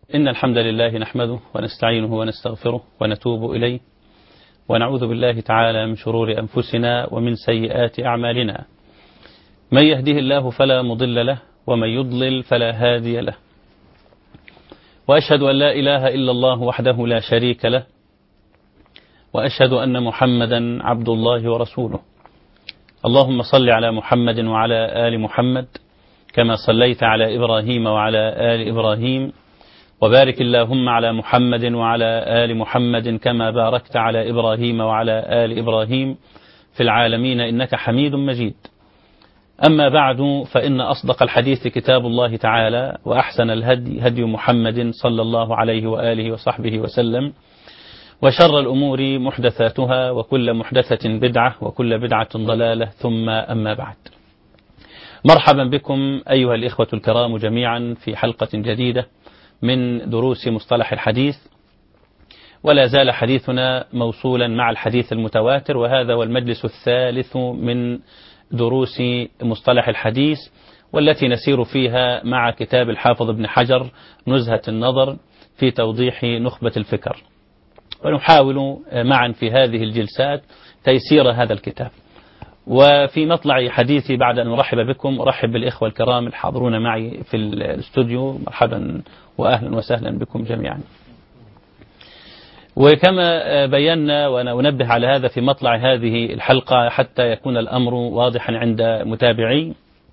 إن الحمد لله نحمده ونستعينه ونستغفره ونتوب إليه ونعوذ بالله تعالى من شرور أنفسنا ومن سيئات أعمالنا من يهده الله فلا مضل له ومن يضلل فلا هادي له وأشهد أن لا إله إلا الله وحده لا شريك له وأشهد أن محمدا عبد الله ورسوله اللهم صل على محمد وعلى آل محمد كما صليت على إبراهيم وعلى آل إبراهيم وبارك اللهم على محمد وعلى آل محمد كما باركت على إبراهيم وعلى آل إبراهيم في العالمين إنك حميد مجيد أما بعد فإن أصدق الحديث كتاب الله تعالى وأحسن الهدي هدي محمد صلى الله عليه وآله وصحبه وسلم وشر الأمور محدثاتها وكل محدثة بدعة وكل بدعة ضلالة ثم أما بعد مرحبا بكم أيها الإخوة الكرام جميعا في حلقة جديدة من دروس مصطلح الحديث ولا زال حديثنا موصولا مع الحديث المتواتر وهذا هو المجلس الثالث من دروس مصطلح الحديث والتي نسير فيها مع كتاب الحافظ ابن حجر نزهة النظر في توضيح نخبة الفكر ونحاول معا في هذه الجلسات تيسير هذا الكتاب وفي مطلع حديثي بعد أن أرحب بكم أرحب بالإخوة الكرام الحاضرون معي في الاستوديو مرحبا وأهلا وسهلا بكم جميعا وكما بينا وأنا أنبه على هذا في مطلع هذه الحلقة حتى يكون الأمر واضحا عند متابعي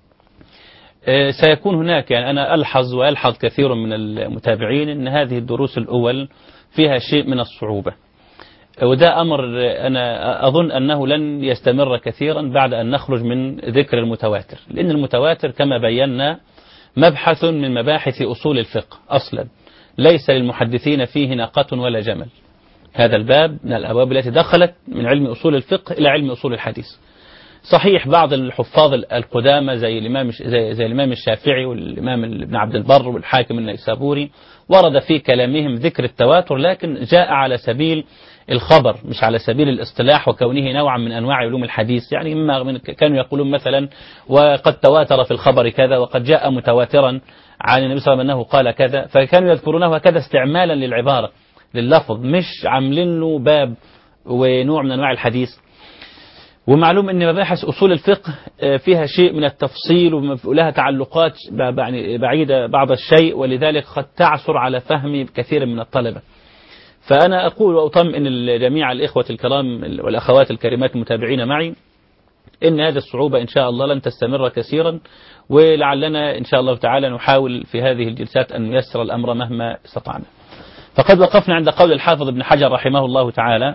سيكون هناك يعني أنا ألحظ ويلحظ كثير من المتابعين أن هذه الدروس الأول فيها شيء من الصعوبة وده أمر أنا أظن أنه لن يستمر كثيرا بعد أن نخرج من ذكر المتواتر لأن المتواتر كما بينا مبحث من مباحث أصول الفقه أصلا ليس للمحدثين فيه ناقة ولا جمل هذا الباب من الأبواب التي دخلت من علم أصول الفقه إلى علم أصول الحديث صحيح بعض الحفاظ القدامى زي الإمام زي, زي الإمام الشافعي والإمام ابن عبد البر والحاكم النيسابوري ورد في كلامهم ذكر التواتر لكن جاء على سبيل الخبر مش على سبيل الاصطلاح وكونه نوعا من أنواع علوم الحديث يعني إما من كانوا يقولون مثلا وقد تواتر في الخبر كذا وقد جاء متواترا عن النبي صلى الله عليه وسلم أنه قال كذا فكانوا يذكرونه هكذا استعمالا للعبارة لللفظ مش عاملين له باب ونوع من أنواع الحديث ومعلوم أن مباحث أصول الفقه فيها شيء من التفصيل ولها تعلقات بعيدة بعض الشيء ولذلك قد تعثر على فهم كثير من الطلبة فأنا أقول وأطمئن جميع الإخوة الكرام والأخوات الكريمات المتابعين معي إن هذه الصعوبة إن شاء الله لن تستمر كثيرا ولعلنا إن شاء الله تعالى نحاول في هذه الجلسات أن نيسر الأمر مهما استطعنا فقد وقفنا عند قول الحافظ ابن حجر رحمه الله تعالى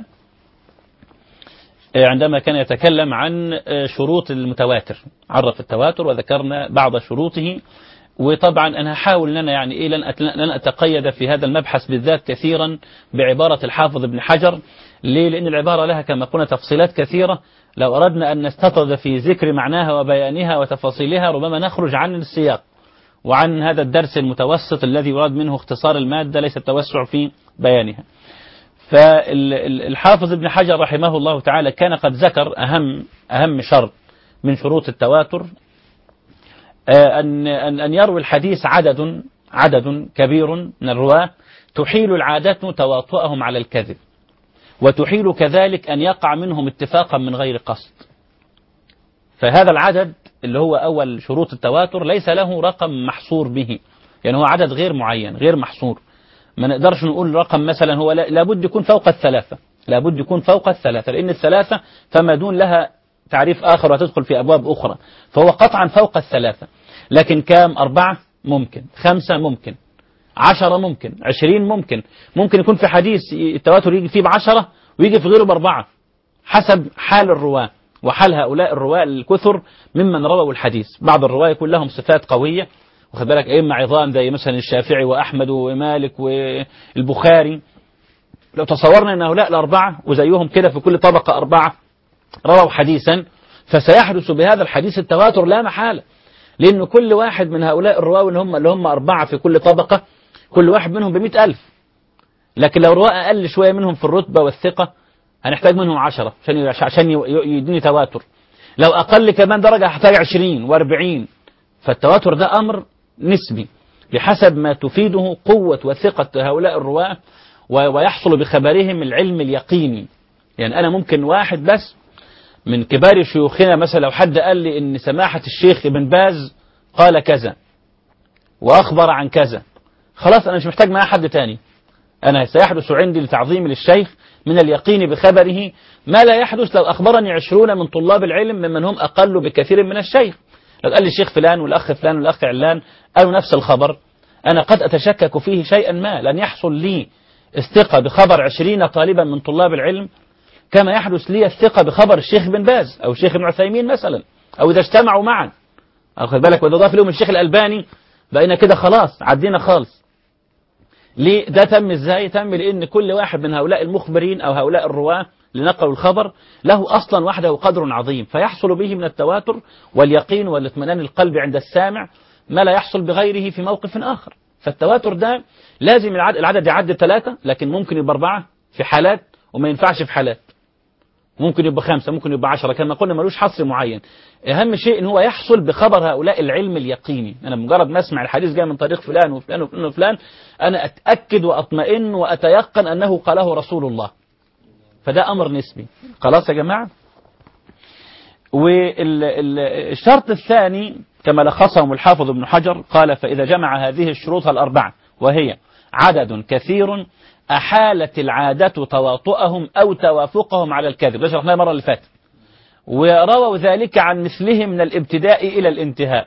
عندما كان يتكلم عن شروط المتواتر عرف التواتر وذكرنا بعض شروطه وطبعا أنا هحاول أن أنا يعني إيه لن لن أتقيد في هذا المبحث بالذات كثيرا بعبارة الحافظ ابن حجر ليه؟ لأن العبارة لها كما قلنا تفصيلات كثيرة لو أردنا أن نستطرد في ذكر معناها وبيانها وتفاصيلها ربما نخرج عن السياق وعن هذا الدرس المتوسط الذي يراد منه اختصار المادة ليس التوسع في بيانها فالحافظ ابن حجر رحمه الله تعالى كان قد ذكر أهم أهم شرط من شروط التواتر أن أن أن يروي الحديث عدد عدد كبير من الرواة تحيل العادة تواطؤهم على الكذب وتحيل كذلك أن يقع منهم اتفاقا من غير قصد فهذا العدد اللي هو أول شروط التواتر ليس له رقم محصور به يعني هو عدد غير معين غير محصور ما نقدرش نقول رقم مثلا هو لابد يكون فوق الثلاثة لابد يكون فوق الثلاثة لأن الثلاثة فما دون لها تعريف آخر وتدخل في أبواب أخرى فهو قطعا فوق الثلاثة لكن كام أربعة ممكن خمسة ممكن عشرة ممكن عشرين ممكن ممكن يكون في حديث التواتر يجي فيه بعشرة ويجي في غيره بأربعة حسب حال الرواة وحال هؤلاء الرواة الكثر ممن رووا الحديث بعض الرواة يكون لهم صفات قوية واخد بالك أئمة عظام زي مثلا الشافعي وأحمد ومالك والبخاري لو تصورنا أن هؤلاء الأربعة وزيهم كده في كل طبقة أربعة رووا حديثا فسيحدث بهذا الحديث التواتر لا محالة لأن كل واحد من هؤلاء الرواة اللي هم, اللي هم أربعة في كل طبقة كل واحد منهم بمئة ألف لكن لو رواة أقل شوية منهم في الرتبة والثقة هنحتاج منهم عشرة عشان عشان يديني تواتر لو أقل كمان درجة هحتاج عشرين واربعين فالتواتر ده أمر نسبي بحسب ما تفيده قوة وثقة هؤلاء الرواة ويحصل بخبرهم العلم اليقيني يعني أنا ممكن واحد بس من كبار شيوخنا مثلا لو حد قال لي إن سماحة الشيخ ابن باز قال كذا وأخبر عن كذا خلاص أنا مش محتاج معاه حد تاني أنا سيحدث عندي لتعظيم للشيخ من اليقين بخبره ما لا يحدث لو أخبرني عشرون من طلاب العلم ممن هم أقل بكثير من الشيخ لو قال لي الشيخ فلان والأخ فلان والأخ علان قالوا نفس الخبر أنا قد أتشكك فيه شيئا ما لن يحصل لي الثقة بخبر عشرين طالبا من طلاب العلم كما يحدث لي الثقة بخبر الشيخ بن باز أو الشيخ ابن عثيمين مثلا أو إذا اجتمعوا معا أخذ بالك وإذا ضاف لهم الشيخ الألباني بقينا كده خلاص عدينا خالص ليه ده تم ازاي تم لان كل واحد من هؤلاء المخبرين او هؤلاء الرواه اللي نقلوا الخبر له اصلا وحده قدر عظيم فيحصل به من التواتر واليقين والاطمئنان القلب عند السامع ما لا يحصل بغيره في موقف اخر فالتواتر ده لازم العدد, العدد يعدي ثلاثة لكن ممكن يبقى أربعة في حالات وما ينفعش في حالات ممكن يبقى خمسة ممكن يبقى عشرة كما قلنا ملوش حصر معين أهم شيء إن هو يحصل بخبر هؤلاء العلم اليقيني أنا مجرد ما أسمع الحديث جاي من طريق فلان وفلان وفلان وفلان أنا أتأكد وأطمئن وأتيقن أنه قاله رسول الله فده أمر نسبي خلاص يا جماعة والشرط الثاني كما لخصهم الحافظ ابن حجر قال فإذا جمع هذه الشروط الأربعة وهي عدد كثير أحالت العادة تواطؤهم أو توافقهم على الكذب ده شرحناه المرة اللي فاتت ورووا ذلك عن مثلهم من الابتداء إلى الانتهاء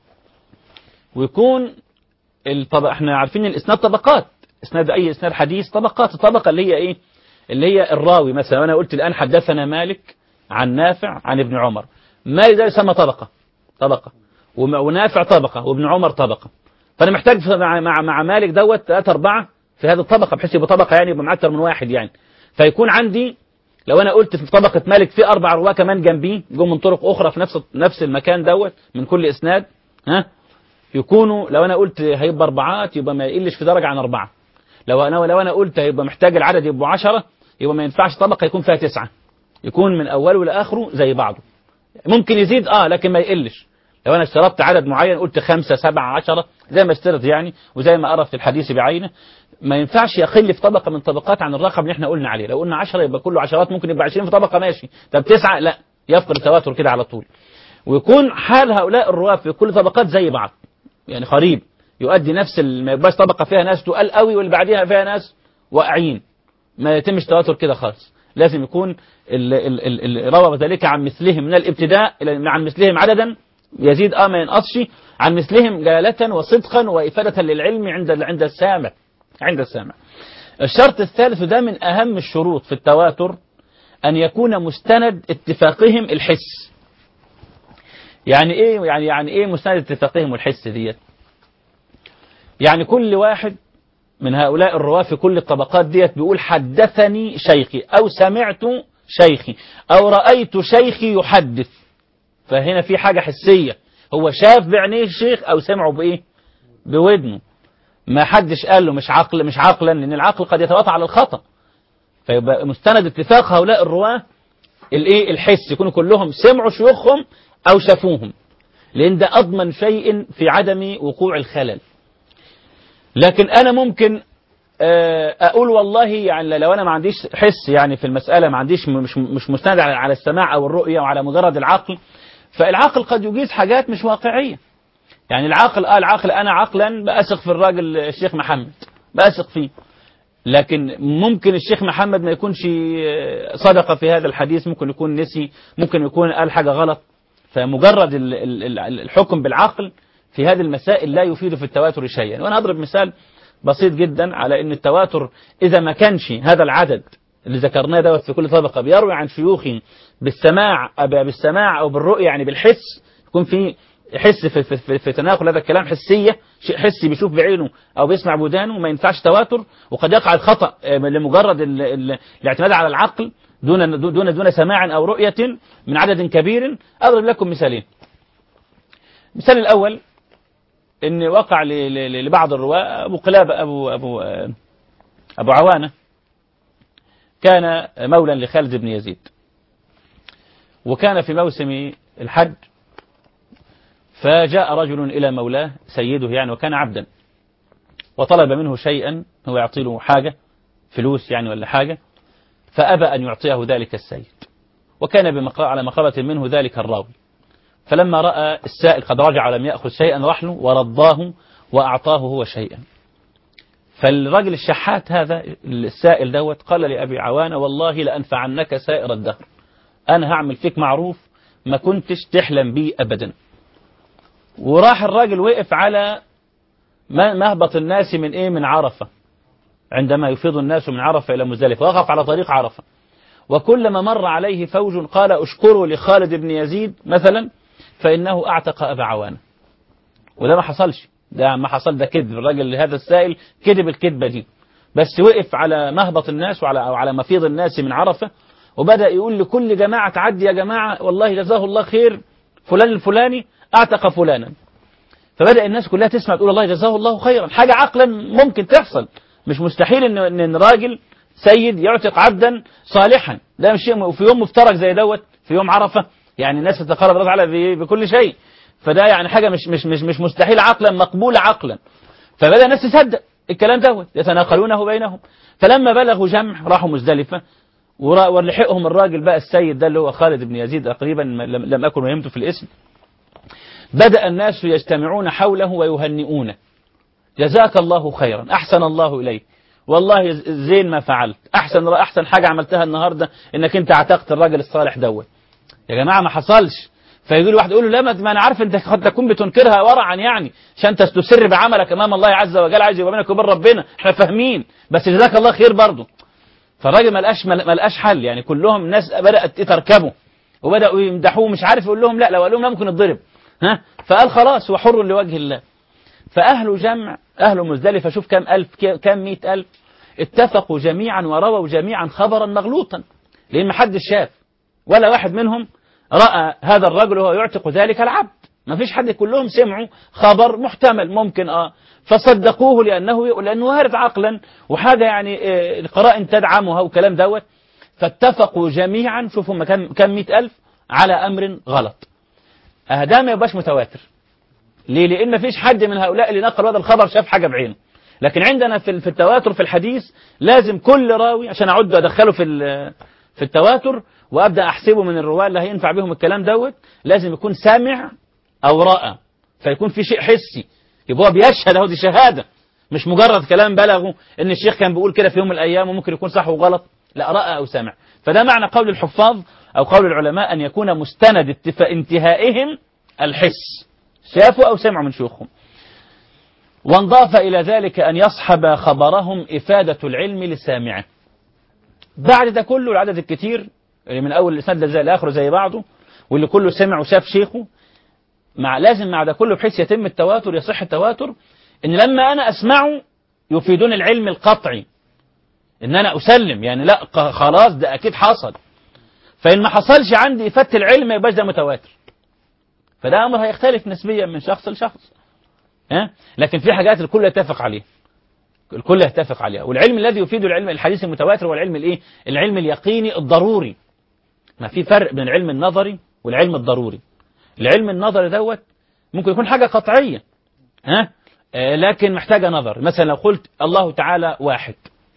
ويكون الطبق احنا عارفين الإسناد طبقات إسناد أي إسناد حديث طبقات الطبقة اللي هي إيه اللي هي الراوي مثلا أنا قلت الآن حدثنا مالك عن نافع عن ابن عمر مالك ده يسمى طبقة طبقة ونافع طبقة وابن عمر طبقة فأنا محتاج مع, مع, مع مالك دوت ثلاثة أربعة في هذه الطبقة بحيث يبقى طبقة يعني يبقى مع أكثر من واحد يعني فيكون عندي لو أنا قلت في طبقة مالك في أربع رواة كمان جنبيه جم من طرق أخرى في نفس نفس المكان دوت من كل إسناد ها يكونوا لو أنا قلت هيبقى أربعات يبقى ما يقلش في درجة عن أربعة لو أنا لو أنا قلت هيبقى محتاج العدد يبقوا عشرة يبقى ما ينفعش طبقة يكون فيها تسعة يكون من أوله لآخره زي بعضه ممكن يزيد اه لكن ما يقلش لو انا اشترطت عدد معين قلت خمسة سبعة عشرة زي ما اشترط يعني وزي ما أرى في الحديث بعينه ما ينفعش يقل في طبقة من طبقات عن الرقم اللي احنا قلنا عليه لو قلنا 10 يبقى كله عشرات ممكن يبقى 20 في طبقة ماشي طب تسعة لا يفقد التواتر كده على طول ويكون حال هؤلاء الرواة في كل طبقات زي بعض يعني قريب يؤدي نفس ما يبقاش طبقة فيها ناس تقال قوي واللي بعديها فيها ناس واقعين ما يتمش تواتر كده خالص لازم يكون روى ذلك عن مثلهم من الابتداء إلى عن مثلهم عددا يزيد اه ما ينقصش عن مثلهم جلالة وصدقا وإفادة للعلم عند عند السامع عند السامع الشرط الثالث ده من أهم الشروط في التواتر أن يكون مستند اتفاقهم الحس يعني إيه يعني يعني إيه مستند اتفاقهم الحس ديت يعني كل واحد من هؤلاء الرواة في كل الطبقات ديت بيقول حدثني شيخي أو سمعت شيخي أو رأيت شيخي يحدث فهنا في حاجة حسية هو شاف بعينيه الشيخ أو سمعه بإيه بودنه ما حدش قال له مش عقل مش عقلا لأن العقل قد يتواطى على الخطأ فيبقى مستند اتفاق هؤلاء الرواة الايه الحس يكونوا كلهم سمعوا شيوخهم أو شافوهم لأن ده أضمن شيء في عدم وقوع الخلل لكن أنا ممكن أقول والله يعني لو أنا ما عنديش حس يعني في المسألة ما عنديش مش مش مستند على السماع أو الرؤية وعلى مجرد العقل فالعقل قد يجيز حاجات مش واقعية يعني العاقل قال عقل أنا عقلا بأثق في الراجل الشيخ محمد بأثق فيه لكن ممكن الشيخ محمد ما يكونش صدق في هذا الحديث ممكن يكون نسي ممكن يكون قال حاجة غلط فمجرد الحكم بالعقل في هذه المسائل لا يفيد في التواتر شيئا وأنا أضرب مثال بسيط جدا على أن التواتر إذا ما كانش هذا العدد اللي ذكرناه دوت في كل طبقة بيروي عن شيوخ بالسماع بالسماع أو بالرؤية يعني بالحس يكون في يحس في, في, في, في تناقل هذا الكلام حسية شيء حسي بيشوف بعينه أو بيسمع بودانه ما ينفعش تواتر وقد يقع الخطأ لمجرد ال ال الاعتماد على العقل دون دون دون سماع أو رؤية من عدد كبير أضرب لكم مثالين المثال الأول إن وقع لبعض الرواة أبو قلابة أبو أبو أبو عوانة كان مولا لخالد بن يزيد وكان في موسم الحج فجاء رجل إلى مولاه سيده يعني وكان عبدا وطلب منه شيئا هو يعطي له حاجة فلوس يعني ولا حاجة فأبى أن يعطيه ذلك السيد وكان بمق- على مقربة منه ذلك الراوي فلما رأى السائل قد رجع ولم يأخذ شيئا راح له ورضاه وأعطاه هو شيئا فالراجل الشحات هذا السائل دوت قال لأبي عوانة والله لأنفعنك سائر الدهر أنا هعمل فيك معروف ما كنتش تحلم بيه أبدا وراح الراجل وقف على م- مهبط الناس من إيه من عرفة عندما يفيض الناس من عرفة إلى مزدلفة وقف على طريق عرفة وكلما مر عليه فوج قال اشكروا لخالد بن يزيد مثلا فإنه أعتق أبا عوانة وده ما حصلش ده ما حصل ده كذب الراجل هذا السائل كذب الكذبة دي بس وقف على مهبط الناس وعلى أو على مفيض الناس من عرفة وبدأ يقول لكل جماعة تعدي يا جماعة والله جزاه الله خير فلان الفلاني أعتق فلانا فبدأ الناس كلها تسمع تقول الله جزاه الله خيرا حاجة عقلا ممكن تحصل مش مستحيل ان ان إن راجل سيد يعتق عبدا صالحا ده مش شيء وفي يوم مفترق زي دوت في يوم عرفة يعني الناس تتقرب الله تعالى ب- بكل شيء فده يعني حاجة مش مش مش مش مستحيل عقلا مقبولة عقلا فبدأ الناس تصدق الكلام دوت يتناقلونه بينهم فلما بلغوا جمع راحوا مزدلفة ورا- ولحقهم الراجل بقى السيد ده اللي هو خالد بن يزيد تقريبا لم لم أكن وهمت في الاسم بدأ الناس يجتمعون حوله ويهنئونه جزاك الله خيرا أحسن الله إليك والله ز- زين ما فعلت أحسن أحسن حاجة عملتها النهاردة إنك أنت اعتقت الراجل الصالح دوت يا جماعة ما حصلش فيجي له واحد يقول له لا ما ما انا عارف انت قد تكون بتنكرها ورعا يعني عشان تستسر بعملك امام الله عز وجل عايز يبقى بينك وبين ربنا احنا فاهمين بس جزاك الله خير برضه فالراجل ما لقاش ما لقاش حل يعني كلهم ناس بدات تركبه وبداوا يمدحوه مش عارف يقول لهم لا لو قال لهم لا ممكن يتضرب ها فقال خلاص هو حر لوجه الله فأهل جمع أهل مزدلفة شوف كم ألف كم مئة ألف اتفقوا جميعا ورووا جميعا خبرا مغلوطا لأن محدش شاف ولا واحد منهم رأى هذا الرجل وهو يعتق ذلك العبد ما فيش حد كلهم سمعوا خبر محتمل ممكن اه فصدقوه لأنه لأنه وارد عقلا وحاجة يعني آه، القرائن تدعمها وكلام دوت فاتفقوا جميعا شوفوا هم كم كم مئة ألف على أمر غلط آه، ده ما يبقاش متواتر ليه؟ لأن مفيش حد من هؤلاء اللي نقل هذا الخبر شاف حاجة بعينه لكن عندنا في في التواتر في الحديث لازم كل راوي عشان أعد أدخله في ال- في التواتر وأبدأ أحسبه من الرواة اللي هينفع بهم الكلام دوت لازم يكون سامع أو رأى فيكون في شيء حسي يبقى هو بيشهد أهو دي شهادة مش مجرد كلام بلغه إن الشيخ كان بيقول كده في يوم من الأيام وممكن يكون صح وغلط لا رأى أو سمع فده معنى قول الحفاظ أو قول العلماء أن يكون مستند اتفا- انتهائهم الحس شافوا أو سمعوا من شيوخهم وانضاف إلى ذلك أن يصحب خبرهم إفادة العلم لسامعه بعد ده كله العدد الكتير اللي من أول الإسناد ده زي الآخر زي بعضه واللي كله سمع وشاف شيخه مع لازم مع ده كله بحيث يتم التواتر يصح التواتر إن لما أنا أسمعه يفيدون العلم القطعي إن أنا أسلم يعني لا ق- خلاص ده أكيد حصل فإن ما حصلش عندي إفادة العلم ما يبقاش ده متواتر فده أمر هيختلف نسبيا من شخص لشخص ها لكن في حاجات الكل يتفق عليها الكل يتفق عليها والعلم الذي يفيد العلم الحديث المتواتر هو العلم الايه العلم اليقيني الضروري ما في فرق بين العلم النظري والعلم الضروري العلم النظري دوت ممكن يكون حاجة قطعية ها آه لكن محتاجة نظر مثلا لو قلت الله تعالى واحد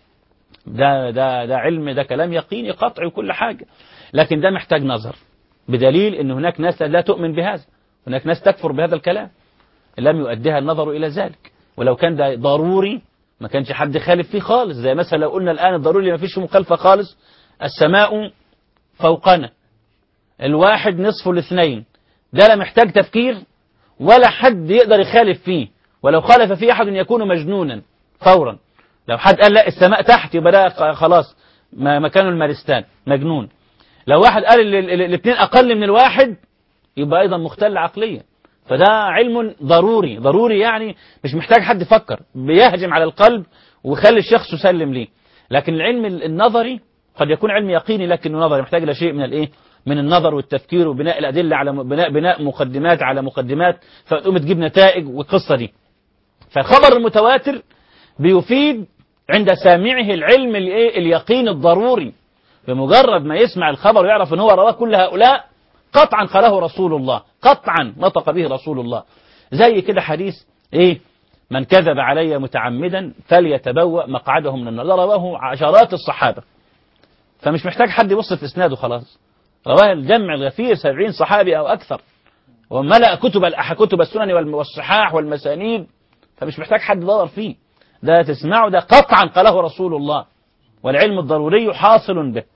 ده ده ده علم ده كلام يقيني قطعي وكل حاجة لكن ده محتاج نظر بدليل ان هناك ناس لا تؤمن بهذا هناك ناس تكفر بهذا الكلام لم يؤديها النظر إلى ذلك ولو كان ده ضروري ما كانش حد خالف فيه خالص زي مثلا لو قلنا الآن الضروري ما فيش مخالفة خالص السماء فوقنا الواحد نصف الاثنين ده لا محتاج تفكير ولا حد يقدر يخالف فيه ولو خالف فيه أحد يكون مجنونا فورا لو حد قال لا السماء تحت يبقى ده خلاص ما مكانه المارستان مجنون لو واحد قال الاثنين أقل من الواحد يبقى أيضا مختل عقليا فده علم ضروري ضروري يعني مش محتاج حد يفكر بيهجم على القلب ويخلي الشخص يسلم ليه لكن العلم النظري قد يكون علم يقيني لكنه نظري محتاج إلى شيء من الايه من النظر والتفكير وبناء الأدلة على بناء بناء مقدمات على مقدمات فتقوم تجيب نتائج والقصة دي فالخبر المتواتر بيفيد عند سامعه العلم الايه اليقين الضروري بمجرد ما يسمع الخبر ويعرف ان هو رواه كل هؤلاء قطعا قاله رسول الله قطعا نطق به رسول الله زي كده حديث ايه من كذب علي متعمدا فليتبوأ مقعده من النار ده رواه عشرات الصحابة فمش محتاج حد يبص في اسناده خلاص رواه الجمع الغفير سبعين صحابي أو أكثر وملأ كتب الأح كتب السنن والم- والصحاح والمسانيد فمش محتاج حد يدور فيه ده تسمعه ده قطعا قاله رسول الله والعلم الضروري حاصل به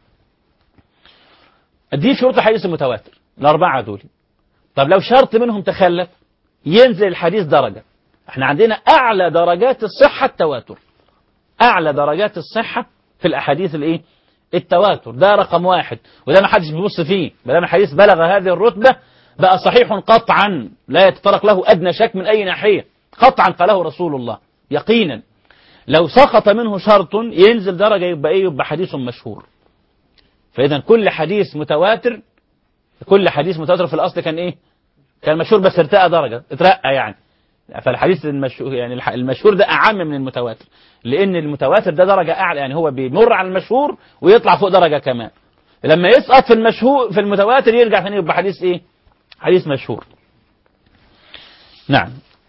دي شروط الحديث المتواتر الأربعة دول طب لو شرط منهم تخلف ينزل الحديث درجة احنا عندنا أعلى درجات الصحة التواتر أعلى درجات الصحة في الأحاديث الإيه التواتر ده رقم واحد وده ما حدش بيبص فيه ما دام الحديث بلغ هذه الرتبة بقى صحيح قطعا لا يتطرق له أدنى شك من أي ناحية قطعا قاله رسول الله يقينا لو سقط منه شرط ينزل درجة يبقى إيه يبقى حديث مشهور فإذا كل حديث متواتر كل حديث متواتر في الأصل كان إيه كان مشهور بس ارتقى درجة اترقى يعني فالحديث المشهور يعني الح- المشهور ده أعم من المتواتر لأن المتواتر ده درجة أعلى يعني هو بيمر على المشهور ويطلع فوق درجة كمان لما يسقط في المشهور في المتواتر يرجع ثاني يبقى حديث إيه حديث مشهور نعم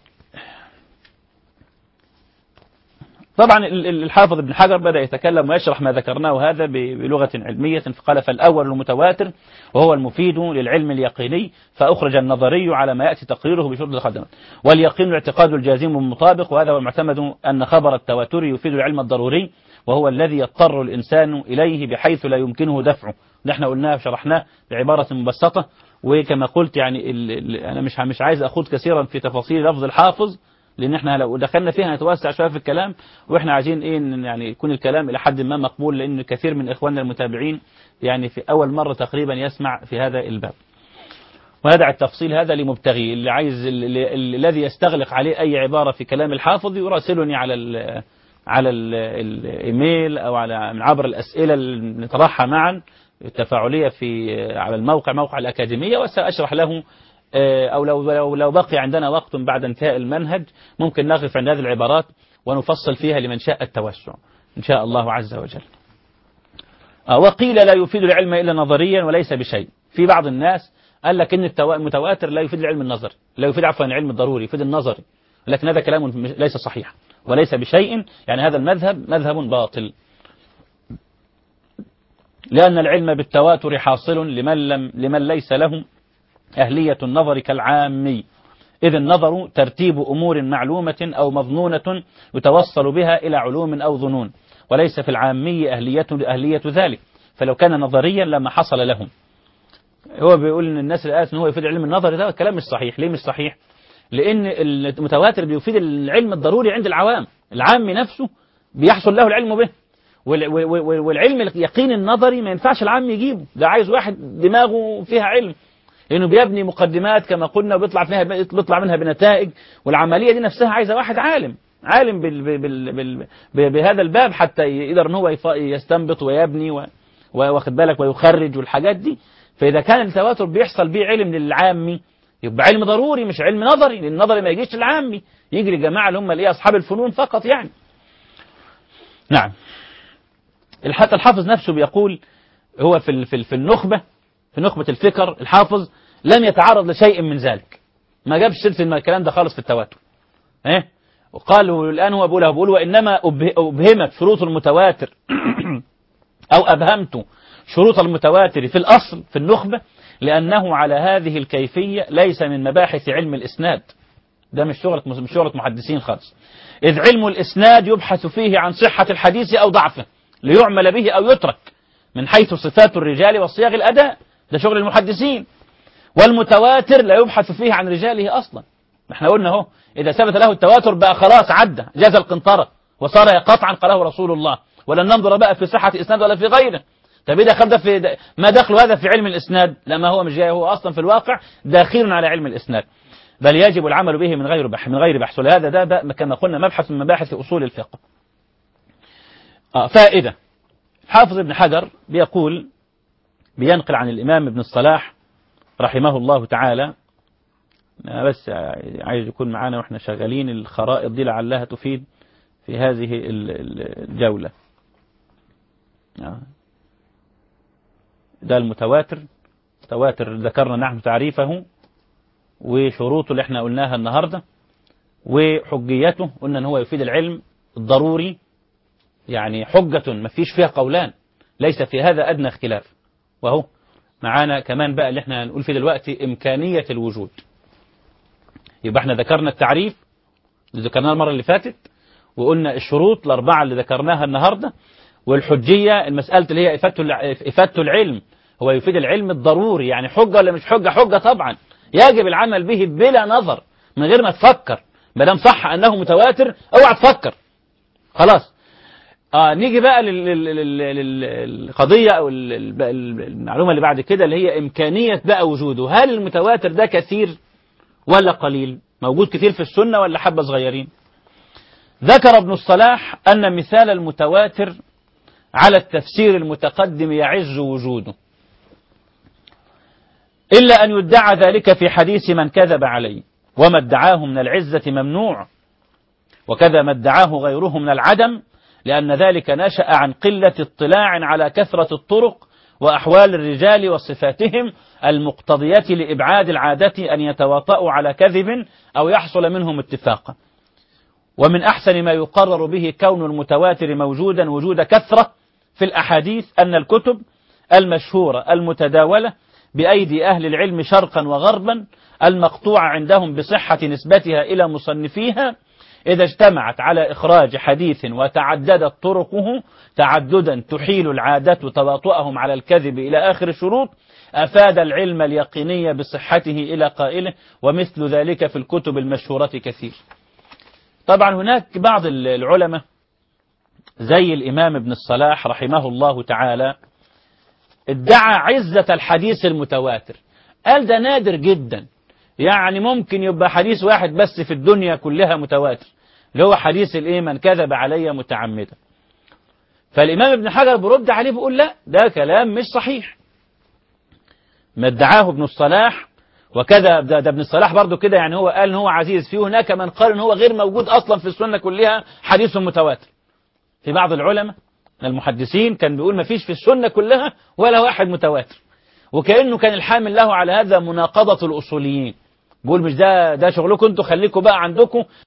طبعا ال- ال- الحافظ ابن حجر بدأ يتكلم ويشرح ما ذكرناه هذا ب- بلغة علمية فقال فالأول المتواتر وهو المفيد للعلم اليقيني فأخرج النظري على ما يأتي تقريره بشروط الخدمات واليقين الاعتقاد الجازم المطابق وهذا هو المعتمد أن خبر التواتر يفيد العلم الضروري وهو الذي يضطر الإنسان إليه بحيث لا يمكنه دفعه نحن قلناه وشرحناه بعبارة مبسطة وكما قلت يعني ال ال أنا مش مش عايز أخوض كثيرا في تفاصيل لفظ الحافظ لان احنا لو دخلنا فيها نتوسع شويه في الكلام واحنا عايزين ايه إن يعني يكون الكلام الى حد ما مقبول لان كثير من اخواننا المتابعين يعني في اول مره تقريبا يسمع في هذا الباب وندع التفصيل هذا لمبتغي اللي عايز اللي اللي- الذي يستغلق عليه اي عباره في كلام الحافظ يراسلني على ال على ال- الايميل او على من عبر الاسئله اللي نطرحها معا التفاعليه في على الموقع موقع الاكاديميه وساشرح له آه، أو لو, لو, لو بقي عندنا وقت بعد انتهاء المنهج ممكن نقف عند هذه العبارات ونفصل فيها لمن شاء التوسع إن شاء الله عز وجل آه، وقيل لا يفيد العلم إلا نظريا وليس بشيء في بعض الناس قال لك إن التوا- المتواتر لا يفيد العلم النظري لا يفيد عفوا العلم الضروري يفيد النظري لكن هذا كلام مش- ليس صحيح وليس بشيء يعني هذا المذهب مذهب باطل لأن العلم بالتواتر حاصل لمن, لم لمن ليس له أهلية النظر كالعامي إذ النظر ترتيب أمور معلومة أو مظنونة يتوصل بها إلى علوم أو ظنون وليس في العامي أهلية, أهلية ذلك فلو كان نظريا لما حصل لهم هو بيقول ان الناس اللي قالت ان هو يفيد العلم النظري ده الكلام مش صحيح ليه مش صحيح لان المتواتر بيفيد العلم الضروري عند العوام العام نفسه بيحصل له العلم به وال- وال- وال- والعلم اليقين النظري ما ينفعش العام يجيبه ده عايز واحد دماغه فيها علم لانه بيبني مقدمات كما قلنا وبيطلع فيها بيطلع منها بنتائج والعمليه دي نفسها عايزه واحد عالم عالم بال بال بال بال بهذا الباب حتى يقدر ان هو يف- يستنبط ويبني و- واخد بالك ويخرج والحاجات دي فاذا كان التواتر بيحصل بيه علم للعامي يبقى علم ضروري مش علم نظري لان النظري ما يجيش للعامي يجي للجماعه اللي هم الايه اصحاب الفنون فقط يعني نعم حتى الحافظ نفسه بيقول هو في ال- في ال- في النخبه في نخبه الفكر الحافظ لم يتعرض لشيء من ذلك ما جابش سيره الكلام ده خالص في التواتر ايه وقال الان هو بيقول بيقول وانما أبه- ابهمت شروط المتواتر او ابهمت شروط المتواتر في الاصل في النخبه لانه على هذه الكيفيه ليس من مباحث علم الاسناد ده مش شغلة مش شغلة محدثين خالص إذ علم الإسناد يبحث فيه عن صحة الحديث أو ضعفه ليعمل به أو يترك من حيث صفات الرجال وصياغ الأداء ده شغل المحدثين والمتواتر لا يبحث فيه عن رجاله أصلا احنا قلنا اهو إذا ثبت له التواتر بقى خلاص عدى جاز القنطرة وصار قطعا قاله رسول الله ولن ننظر بقى في صحة الإسناد ولا في غيره طب إذا خد في د- ما دخل هذا في علم الإسناد لا ما هو مش جاي هو أصلا في الواقع داخل على علم الإسناد بل يجب العمل به من غير بحث من غير بحث ولهذا ده, ده كما قلنا مبحث من مباحث أصول الفقه آه فائدة حافظ ابن حجر بيقول بينقل عن الإمام ابن الصلاح رحمه الله تعالى أنا بس عايز يكون معانا واحنا شغالين الخرائط دي لعلها تفيد في هذه ال- ال- الجولة آه. ده المتواتر تواتر ذكرنا نحن تعريفه وشروطه اللي احنا قلناها النهاردة وحجيته قلنا ان هو يفيد العلم الضروري يعني حجة ما فيش فيها قولان ليس في هذا أدنى اختلاف وهو معانا كمان بقى اللي احنا هنقول فيه دلوقتي إمكانية الوجود يبقى احنا ذكرنا التعريف اللي ذكرناه المرة اللي فاتت وقلنا الشروط الأربعة اللي ذكرناها النهاردة والحجية المسألة اللي هي إفادة الع- إفادة العلم هو يفيد العلم الضروري يعني حجة ولا مش حجة حجة طبعا يجب العمل به بلا نظر من غير ما تفكر ما دام صح أنه متواتر اوعى تفكر خلاص آه نيجي بقى لل- لل- لل- لل- للقضية أو ال- ال- ال- المعلومة اللي بعد كده اللي هي إمكانية بقى وجوده هل المتواتر ده كثير ولا قليل موجود كثير في السنة ولا حبة صغيرين ذكر ابن الصلاح أن مثال المتواتر على التفسير المتقدم يعز وجوده إلا أن يدعى ذلك في حديث من كذب عليه وما ادعاه من العزة ممنوع وكذا ما ادعاه غيره من العدم لأن ذلك نشأ عن قلة اطلاع على كثرة الطرق وأحوال الرجال وصفاتهم المقتضية لإبعاد العادة أن يتواطؤوا على كذب أو يحصل منهم اتفاقا ومن أحسن ما يقرر به كون المتواتر موجودا وجود كثرة في الأحاديث أن الكتب المشهورة المتداولة بأيدي أهل العلم شرقا وغربا المقطوع عندهم بصحة نسبتها إلى مصنفيها إذا اجتمعت على إخراج حديث وتعددت طرقه تعددا تحيل العادة تواطؤهم على الكذب إلى آخر الشروط أفاد العلم اليقيني بصحته إلى قائله ومثل ذلك في الكتب المشهورة كثير طبعا هناك بعض العلماء زي الإمام ابن الصلاح رحمه الله تعالى ادعى عزة الحديث المتواتر قال ده نادر جدا يعني ممكن يبقى حديث واحد بس في الدنيا كلها متواتر اللي هو حديث الايه من كذب علي متعمدا فالإمام ابن حجر برد عليه بيقول لا ده كلام مش صحيح ما ادعاه ابن الصلاح وكذا ده, ده ابن الصلاح برضو كده يعني هو قال ان هو عزيز فيه هناك من قال ان هو غير موجود اصلا في السنه كلها حديث متواتر في بعض العلماء المحدثين كان بيقول ما فيش في السنه كلها ولا واحد متواتر وكانه كان الحامل له على هذا مناقضه الاصوليين بيقول مش ده ده شغلكم انتوا خليكم بقى عندكم